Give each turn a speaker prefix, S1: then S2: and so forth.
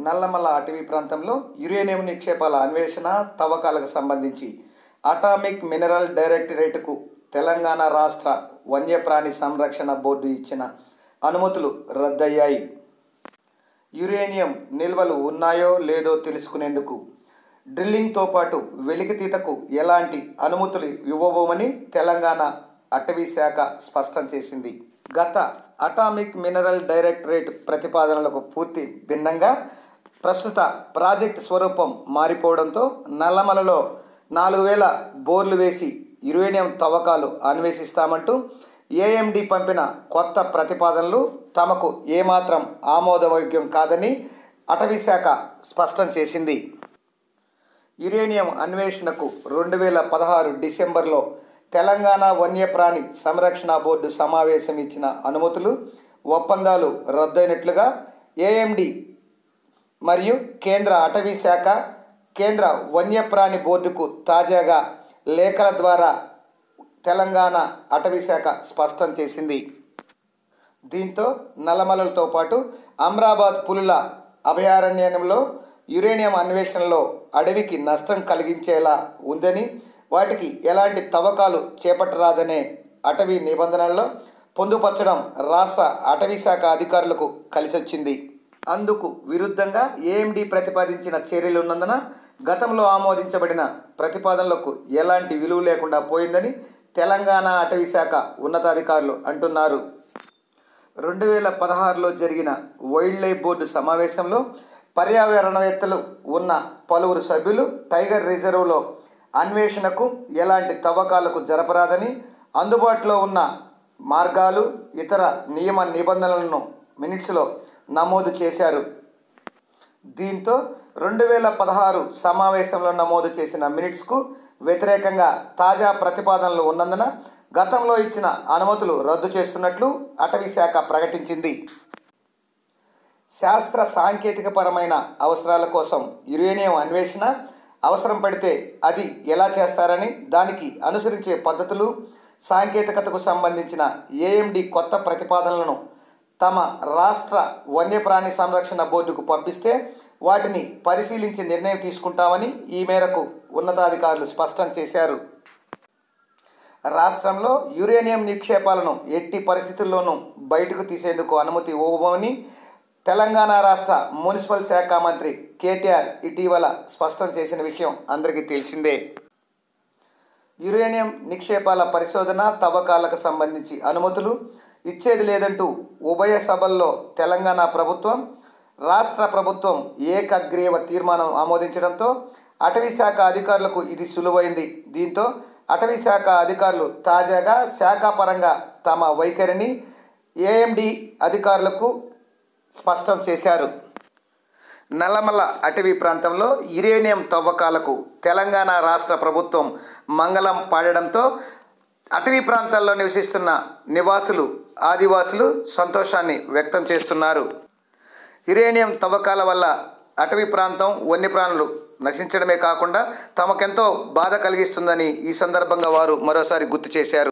S1: నల్లమల్ల అటవీ ప్రాంతంలో యురేనియం నిక్షేపాల అన్వేషణ తవ్వకాలకు సంబంధించి అటామిక్ మినరల్ డైరెక్టరేట్కు తెలంగాణ రాష్ట్ర వన్యప్రాణి సంరక్షణ బోర్డు ఇచ్చిన అనుమతులు రద్దయ్యాయి యురేనియం నిల్వలు ఉన్నాయో లేదో తెలుసుకునేందుకు డ్రిల్లింగ్తో పాటు వెలికితీతకు ఎలాంటి అనుమతులు ఇవ్వబోమని తెలంగాణ అటవీ శాఖ స్పష్టం చేసింది గత అటామిక్ మినరల్ డైరెక్టరేట్ ప్రతిపాదనలకు పూర్తి భిన్నంగా ప్రస్తుత ప్రాజెక్ట్ స్వరూపం మారిపోవడంతో నల్లమలలో నాలుగు వేల బోర్లు వేసి యురేనియం తవ్వకాలు అన్వేషిస్తామంటూ ఏఎండి పంపిన కొత్త ప్రతిపాదనలు తమకు ఏమాత్రం ఆమోదయోగ్యం కాదని అటవీ శాఖ స్పష్టం చేసింది యురేనియం అన్వేషణకు రెండు వేల పదహారు డిసెంబర్లో తెలంగాణ వన్యప్రాణి సంరక్షణ బోర్డు సమావేశం ఇచ్చిన అనుమతులు ఒప్పందాలు రద్దయినట్లుగా ఏఎండి మరియు కేంద్ర అటవీ శాఖ కేంద్ర వన్యప్రాణి బోర్డుకు తాజాగా లేఖల ద్వారా తెలంగాణ అటవీ శాఖ స్పష్టం చేసింది దీంతో నల్లమలలతో పాటు అమ్రాబాద్ పులుల అభయారణ్యంలో యురేనియం అన్వేషణలో అడవికి నష్టం కలిగించేలా ఉందని వాటికి ఎలాంటి తవ్వకాలు చేపట్టరాదనే అటవీ నిబంధనల్లో పొందుపరచడం రాష్ట్ర అటవీ శాఖ అధికారులకు కలిసొచ్చింది అందుకు విరుద్ధంగా ఏఎండి ప్రతిపాదించిన చర్యలున్నందున గతంలో ఆమోదించబడిన ప్రతిపాదనలకు ఎలాంటి విలువ లేకుండా పోయిందని తెలంగాణ అటవీ శాఖ ఉన్నతాధికారులు అంటున్నారు రెండు వేల పదహారులో జరిగిన వైల్డ్ లైఫ్ బోర్డు సమావేశంలో పర్యావరణవేత్తలు ఉన్న పలువురు సభ్యులు టైగర్ రిజర్వ్లో అన్వేషణకు ఎలాంటి తవ్వకాలకు జరపరాదని అందుబాటులో ఉన్న మార్గాలు ఇతర నియమ నిబంధనలను మినిట్స్లో నమోదు చేశారు దీంతో రెండు వేల పదహారు సమావేశంలో నమోదు చేసిన మినిట్స్కు వ్యతిరేకంగా తాజా ప్రతిపాదనలు ఉన్నందున గతంలో ఇచ్చిన అనుమతులు రద్దు చేస్తున్నట్లు అటవీ శాఖ ప్రకటించింది శాస్త్ర సాంకేతికపరమైన అవసరాల కోసం యురేనియం అన్వేషణ అవసరం పడితే అది ఎలా చేస్తారని దానికి అనుసరించే పద్ధతులు సాంకేతికతకు సంబంధించిన ఏఎండి కొత్త ప్రతిపాదనలను తమ రాష్ట్ర వన్యప్రాణి సంరక్షణ బోర్డుకు పంపిస్తే వాటిని పరిశీలించి నిర్ణయం తీసుకుంటామని ఈ మేరకు ఉన్నతాధికారులు స్పష్టం చేశారు రాష్ట్రంలో యురేనియం నిక్షేపాలను ఎట్టి పరిస్థితుల్లోనూ బయటకు తీసేందుకు అనుమతి ఇవ్వబోమని తెలంగాణ రాష్ట్ర మున్సిపల్ శాఖ మంత్రి కేటీఆర్ ఇటీవల స్పష్టం చేసిన విషయం అందరికీ తెలిసిందే యురేనియం నిక్షేపాల పరిశోధన తవ్వకాలకు సంబంధించి అనుమతులు ఇచ్చేది లేదంటూ ఉభయ సభల్లో తెలంగాణ ప్రభుత్వం రాష్ట్ర ప్రభుత్వం ఏకగ్రీవ తీర్మానం ఆమోదించడంతో అటవీ శాఖ అధికారులకు ఇది సులువైంది దీంతో అటవీ శాఖ అధికారులు తాజాగా శాఖాపరంగా తమ వైఖరిని ఏఎండి అధికారులకు స్పష్టం చేశారు నల్లమల్ల అటవీ ప్రాంతంలో యురేనియం తవ్వకాలకు తెలంగాణ రాష్ట్ర ప్రభుత్వం మంగళం పాడడంతో అటవీ ప్రాంతాల్లో నివసిస్తున్న నివాసులు ఆదివాసులు సంతోషాన్ని వ్యక్తం చేస్తున్నారు యురేనియం తవ్వకాల వల్ల అటవీ ప్రాంతం వన్యప్రాణులు నశించడమే కాకుండా తమకెంతో బాధ కలిగిస్తుందని ఈ సందర్భంగా వారు మరోసారి గుర్తు చేశారు